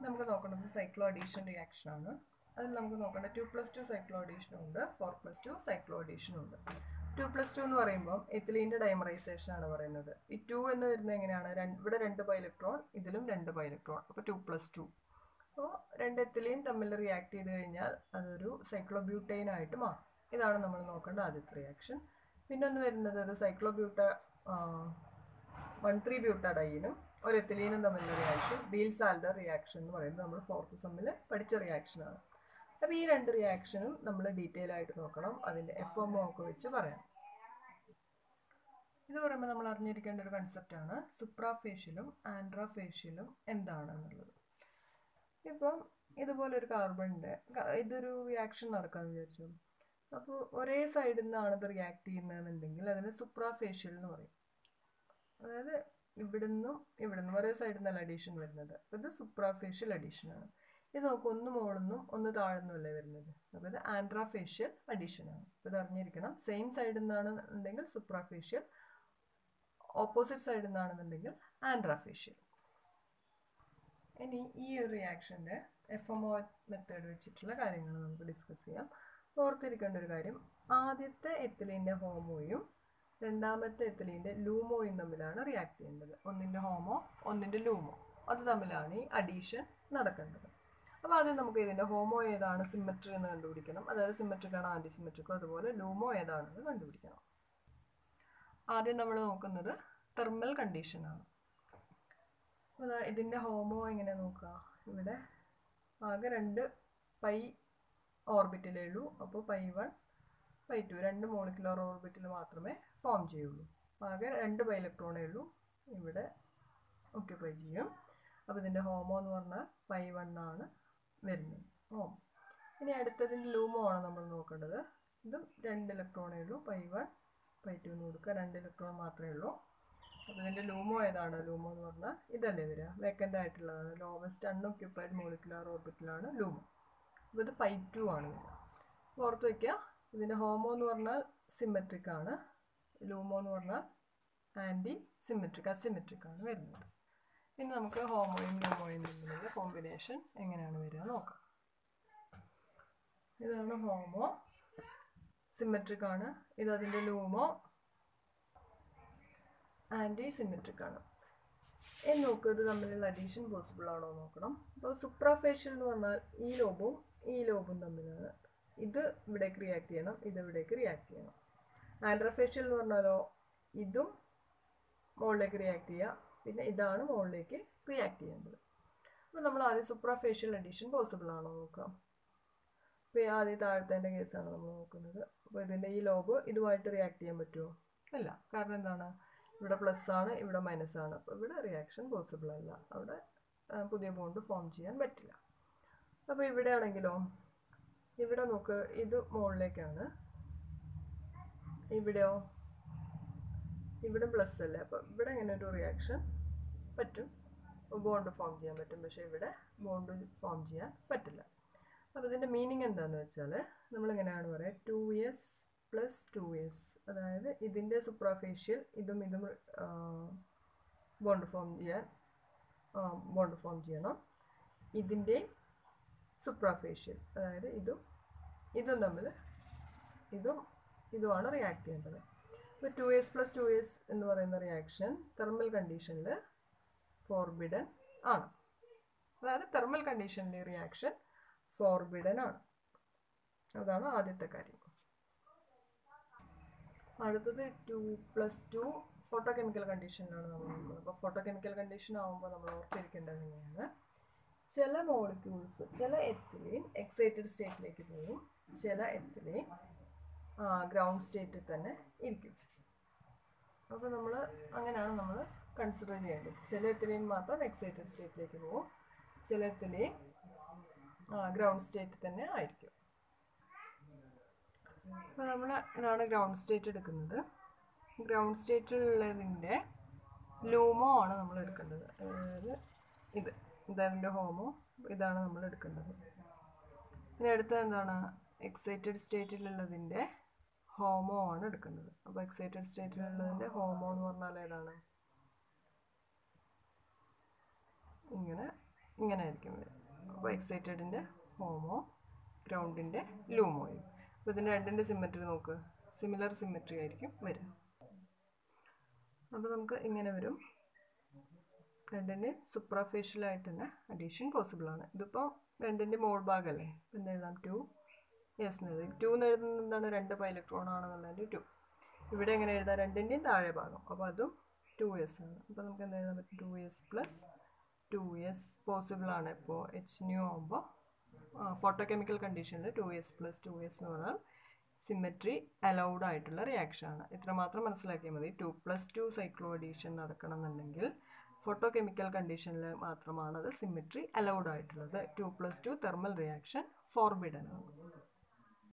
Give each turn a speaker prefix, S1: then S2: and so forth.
S1: നമുക്ക് നോക്കേണ്ടത് cyclo addition reaction ആണ് അതിൽ നമുക്ക് നോക്കേണ്ട ടു പ്ലസ് ടു സൈക്ലോ അഡീഷനും ഉണ്ട് ഫോർ പ്ലസ് ടു സൈക്ലോ അഡീഷനും ഉണ്ട് ടു പ്ലസ് ടു എന്ന് പറയുമ്പോൾ എത്തിലീൻ്റെ ഡൈമറൈസേഷൻ ആണ് പറയുന്നത് ഈ ടു എന്ന് വരുന്നത് എങ്ങനെയാണ് രണ്ട് ഇവിടെ രണ്ട് ബൈ ഇലക്ട്രോൺ ഇതിലും രണ്ട് ബൈ ഇലക്ട്രോൺ അപ്പോൾ ടു പ്ലസ് ടു അപ്പോൾ രണ്ട് എത്തിലീൻ തമ്മിൽ റിയാക്ട് ചെയ്ത് കഴിഞ്ഞാൽ അതൊരു സൈക്ലോബ്യൂട്ടൈൻ ആയിട്ട് മാറും ഇതാണ് നമ്മൾ നോക്കേണ്ട ആദ്യത്തെ റിയാക്ഷൻ പിന്നെ ഒന്ന് വരുന്നത് ഒരു സൈക്ലോബ്യൂട്ട വൺ ത്രീ ബ്യൂട്ടഡൈനും ഒരു എത്തിലീനും തമ്മിലുള്ള റിയാക്ഷൻ ബീൽ സാൽഡർ റിയാക്ഷൻ എന്ന് പറയുന്നത് നമ്മൾ ഫോർത്ത് സെമ്മിൽ പഠിച്ച റിയാക്ഷനാണ് അപ്പോൾ ഈ രണ്ട് റിയാക്ഷനും നമ്മൾ ഡീറ്റെയിൽ ആയിട്ട് നോക്കണം അതിൻ്റെ എഫ് എം ഒക്കെ വെച്ച് പറയാം ഇത് പറയുമ്പോൾ നമ്മൾ അറിഞ്ഞിരിക്കേണ്ട ഒരു കൺസെപ്റ്റാണ് സുപ്രാഫേഷ്യലും ആൻഡ്രാഫേഷ്യലും എന്താണെന്നുള്ളത് ഇപ്പം ഇതുപോലെ ഒരു കാർബണിൻ്റെ ഇതൊരു റിയാക്ഷൻ നടക്കാമെന്ന് വിചാരിച്ചു അപ്പോൾ ഒരേ സൈഡിൽ നിന്നാണ് ഇത് റിയാക്ട് ചെയ്യുന്നതെന്നുണ്ടെങ്കിൽ അതിന് സുപ്രാഫേഷ്യൽ എന്ന് പറയും അതായത് ഇവിടുന്നും ഇവിടുന്നും ഒരേ സൈഡിൽ നിന്നല്ല അഡീഷൻ വരുന്നത് അപ്പോൾ ഇത് സുപ്രാഫേഷ്യൽ അഡീഷനാണ് ഇത് നോക്കും ഒന്ന് മുകളിൽ ഒന്ന് താഴ്ന്നുമല്ലേ വരുന്നത് അപ്പോൾ ഇത് ആൻഡ്രാഫേഷ്യൽ അഡീഷനാണ് അപ്പോൾ ഇത് അറിഞ്ഞിരിക്കണം സെയിം സൈഡിൽ നിന്നാണ് ഉണ്ടെങ്കിൽ സുപ്രാഫേഷ്യൽ ഓപ്പോസിറ്റ് സൈഡിൽ നിന്നാണെന്നുണ്ടെങ്കിൽ ആൻഡ്രാഫേഷ്യൽ ഇനി ഈ ഒരു റിയാക്ഷൻ്റെ എഫ് എം ഒ മെത്തേഡ് വെച്ചിട്ടുള്ള കാര്യങ്ങൾ നമുക്ക് ഡിസ്കസ് ചെയ്യാം ഓർത്തിരിക്കേണ്ട ഒരു കാര്യം ആദ്യത്തെ എത്തിലീൻ്റെ ഹോമോയും രണ്ടാമത്തെ എത്തിലീൻ്റെ ലൂമോയും തമ്മിലാണ് റിയാക്ട് ചെയ്യേണ്ടത് ഒന്നിൻ്റെ ഹോമോ ഒന്നിൻ്റെ ലൂമോ അത് തമ്മിലാണ് ഈ അഡീഷൻ നടക്കേണ്ടത് അപ്പോൾ ആദ്യം നമുക്ക് ഇതിൻ്റെ ഹോമോ ഏതാണ് സിമെട്രി എന്ന് കണ്ടുപിടിക്കണം അതായത് സിമെട്രിക് ആണ് ആൻറ്റി സിമെട്രിക്കോ അതുപോലെ ലൂമോ ഏതാണെന്ന് കണ്ടുപിടിക്കണം ആദ്യം നമ്മൾ നോക്കുന്നത് തെർമൽ കണ്ടീഷനാണ് അപ്പോൾ ഇതിൻ്റെ ഹോമോ എങ്ങനെ നോക്കുക ഇവിടെ ആകെ രണ്ട് പൈ ഓർബിറ്റിലേ ഉള്ളൂ അപ്പോൾ പൈ വൺ പൈ ടു രണ്ട് മോളിക്കുലർ ഓർബിറ്റിൽ മാത്രമേ ഫോം ചെയ്യുള്ളൂ ആകെ രണ്ട് പൈ ഇലക്ട്രോണേ ഉള്ളൂ ഇവിടെ ഓക്യുപ്പൈ ചെയ്യും അപ്പോൾ ഇതിൻ്റെ ഹോമോ എന്ന് പറഞ്ഞാൽ പൈ വൺ ആണ് വരുന്നത് ഹോം ഇനി അടുത്തതിൻ്റെ ലൂമോ ആണ് നമ്മൾ നോക്കേണ്ടത് ഇതും രണ്ട് ഇലക്ട്രോണേ ഉള്ളൂ പൈ വൺ പൈ ടു എന്ന് കൊടുക്കുക രണ്ട് ഇലക്ട്രോൺ മാത്രമേ ഉള്ളൂ അപ്പോൾ ഇതിൻ്റെ ലൂമോ ഏതാണ് ലൂമോ എന്ന് പറഞ്ഞാൽ ഇതല്ലേ വരിക വേക്കൻ്റ് ആയിട്ടുള്ളതാണ് ലോവസ്റ്റ് അൺഒക്യുപ്പൈഡ് മോളിക്കുലർ ഓർബിറ്റിലാണ് ലൂമോ അപ്പോൾ ഇത് പൈ ടു ആണ് വരിക ഓർത്ത് വയ്ക്കുക ഇതിൻ്റെ ഹോമോ എന്ന് പറഞ്ഞാൽ സിമെട്രിക് ആണ് ലൂമോ എന്ന് പറഞ്ഞാൽ ആൻറ്റി സിമെട്രിക് അസിമെട്രിക് ആണ് വരുന്നത് ഇനി നമുക്ക് ഹോമോയും ലൂമോയും തമ്മിലുള്ള കോമ്പിനേഷൻ എങ്ങനെയാണ് വരിക നോക്കാം ഇതാണ് ഹോമോ സിമെട്രിക് ആണ് ഇത് അതിൻ്റെ ലൂമോ ആൻറ്റി സിമെട്രിക് ആണ് ഇനി നോക്കുക ഇത് തമ്മിലുള്ള അഡീഷൻ പോസിബിൾ ആണോ നോക്കണം അപ്പോൾ സുപ്രാഫേഷ്യൽ എന്ന് പറഞ്ഞാൽ ഈ ലോബും ഈ ലോബും തമ്മിലാണ് ഇത് ഇവിടേക്ക് റിയാക്ട് ചെയ്യണം ഇത് ഇവിടേക്ക് റിയാക്ട് ചെയ്യണം ആൻഡ്രഫേഷ്യൽ എന്ന് പറഞ്ഞാലോ ഇതും മുകളിലേക്ക് റിയാക്ട് ചെയ്യുക പിന്നെ ഇതാണ് മുകളിലേക്ക് റിയാക്ട് ചെയ്യേണ്ടത് അപ്പോൾ നമ്മൾ ആദ്യം സുപ്രാഫേഷ്യൽ അഡീഷൻ പോസിബിൾ ആണോ നോക്കാം ഇപ്പോൾ ആദ്യം താഴത്തേൻ്റെ കേസാണ് നമ്മൾ നോക്കുന്നത് അപ്പോൾ ഇതിൻ്റെ ഈ ലോബ് ഇതുമായിട്ട് റിയാക്ട് ചെയ്യാൻ പറ്റുമോ അല്ല കാരണം എന്താണ് ഇവിടെ പ്ലസ് ആണ് ഇവിടെ മൈനസ് ആണ് അപ്പോൾ ഇവിടെ റിയാക്ഷൻ പോസിബിൾ അല്ല അവിടെ പുതിയ ബോണ്ട് ഫോം ചെയ്യാൻ പറ്റില്ല അപ്പോൾ ഇവിടെ ആണെങ്കിലോ ഇവിടെ നോക്ക് ഇത് മുകളിലേക്കാണ് ഇവിടെയോ ഇവിടെ പ്ലസ് അല്ലേ അപ്പോൾ ഇവിടെ ഇങ്ങനെ ഒരു റിയാക്ഷൻ പറ്റും ബോണ്ട് ഫോം ചെയ്യാൻ പറ്റും പക്ഷേ ഇവിടെ ബോണ്ട് ഫോം ചെയ്യാൻ പറ്റില്ല അപ്പോൾ ഇതിൻ്റെ മീനിങ് എന്താണെന്ന് വെച്ചാൽ നമ്മളിങ്ങനെയാണ് പറയുക two years plus two years അതായത് ഇതിൻ്റെ സുപ്രാഫേഷ്യൽ ഇതും ഇതും ബോണ്ട് ഫോം ചെയ്യാൻ ബോണ്ട് ഫോം ചെയ്യണം ഇതിൻ്റെ സുപ്രാഫേഷ്യൽ അതായത് ഇതും ഇതും തമ്മിൽ ഇതും ഇതുമാണ് റിയാക്ട് ചെയ്യേണ്ടത് ഇപ്പോൾ two years plus two years എന്ന് പറയുന്ന റിയാക്ഷൻ തെർമൽ കണ്ടീഷനിൽ ഫോർബിഡൻ ആണ് അതായത് തെർമൽ കണ്ടീഷനിലെ റിയാക്ഷൻ ഫോർബിഡൻ ആണ് അതാണ് ആദ്യത്തെ കാര്യം അടുത്തത് two plus two photo chemical കണ്ടീഷനിലാണ് നമ്മൾ നോക്കുന്നത് അപ്പോൾ ഫോട്ടോ കെമിക്കൽ കണ്ടീഷൻ ആകുമ്പോൾ നമ്മൾ ഓർത്തിരിക്കേണ്ടത് എങ്ങനെയാണ് ചില മോളിക്യൂൾസ് ചില എത്തിലീൻ എക്സൈറ്റഡ് സ്റ്റേറ്റിലേക്ക് പോകും ചില എത്തിലീൻ ഗ്രൗണ്ട് സ്റ്റേറ്റിൽ തന്നെ ഇരിക്കും അപ്പോൾ നമ്മൾ അങ്ങനെയാണ് നമ്മൾ കൺസിഡർ ചെയ്യേണ്ടത് ചില എത്തിലീൻ മാത്രം എക്സൈറ്റഡ് സ്റ്റേറ്റിലേക്ക് പോകും ചില എത്തിലീൻ ഗ്രൗണ്ട് സ്റ്റേറ്റിൽ തന്നെ ആയിരിക്കും അപ്പോൾ നമ്മൾ ഇതാണ് ഗ്രൗണ്ട് സ്റ്റേറ്റ് എടുക്കുന്നത് ഗ്രൗണ്ട് സ്റ്റേറ്റിലുള്ളതിൻ്റെ ലൂമോ ആണ് നമ്മൾ എടുക്കേണ്ടത് അതായത് ഇത് ഇതതിൻ്റെ ഹോമോ ഇതാണ് നമ്മൾ എടുക്കേണ്ടത് ഇനി അടുത്ത എന്താണ് എക്സൈറ്റഡ് സ്റ്റേറ്റിലുള്ളതിൻ്റെ ഹോമോ ആണ് എടുക്കേണ്ടത് അപ്പോൾ എക്സൈറ്റഡ് സ്റ്റേറ്റിലുള്ളതിൻ്റെ ഹോമോ എന്ന് പറഞ്ഞാൽ ഏതാണ് ഇങ്ങനെ ഇങ്ങനെ ആയിരിക്കും വരിക അപ്പോൾ എക്സൈറ്റഡിൻ്റെ ഹോമോ ഗ്രൗണ്ടിൻ്റെ ലൂമോയും അപ്പോൾ ഇതിൻ്റെ രണ്ടിൻ്റെ സിമെട്രി നോക്ക് സിമിലർ സിമെട്രി ആയിരിക്കും വരിക അപ്പോൾ നമുക്ക് ഇങ്ങനെ വരും രണ്ടിൻ്റെ സുപ്രാഫേഷ്യലായിട്ട് തന്നെ അഡീഷൻ പോസിബിൾ ആണ് ഇതിപ്പോൾ രണ്ടിൻ്റെ മോൾ ഭാഗമല്ലേ ഇപ്പം എന്ത് എഴുതാം ടു യെസ് എന്ന് എഴുതി ടു എന്ന് എഴുതുന്നത് എന്താണ് രണ്ട് പൈ ഇലക്ട്രോൺ ആണെന്നുള്ളതിൻ്റെ ടു ഇവിടെ എങ്ങനെ എഴുതാം രണ്ടിൻ്റെയും താഴെ ഭാഗം അപ്പോൾ അതും ടു എസ് ആണ് അപ്പോൾ നമുക്ക് എന്ത് എഴുതാൻ പറ്റും two S plus two S possible ആണ് ഇപ്പോൾ എച്ച് ന്യൂ ആകുമ്പോൾ ഫോട്ടോ കെമിക്കൽ കണ്ടീഷനിൽ two S plus two S എന്ന് പറഞ്ഞാൽ സിമെട്രി അലൗഡ് ആയിട്ടുള്ള റിയാക്ഷൻ ആണ് ഇത്രമാത്രം മനസ്സിലാക്കിയാൽ മതി two plus two cyclo addition നടക്കണം എന്നുണ്ടെങ്കിൽ ഫോട്ടോ കെമിക്കൽ കണ്ടീഷനിൽ മാത്രമാണ് അത് സിമെട്രി അലൗഡ് ആയിട്ടുള്ളത് two plus two thermal reaction forbidden ആണ്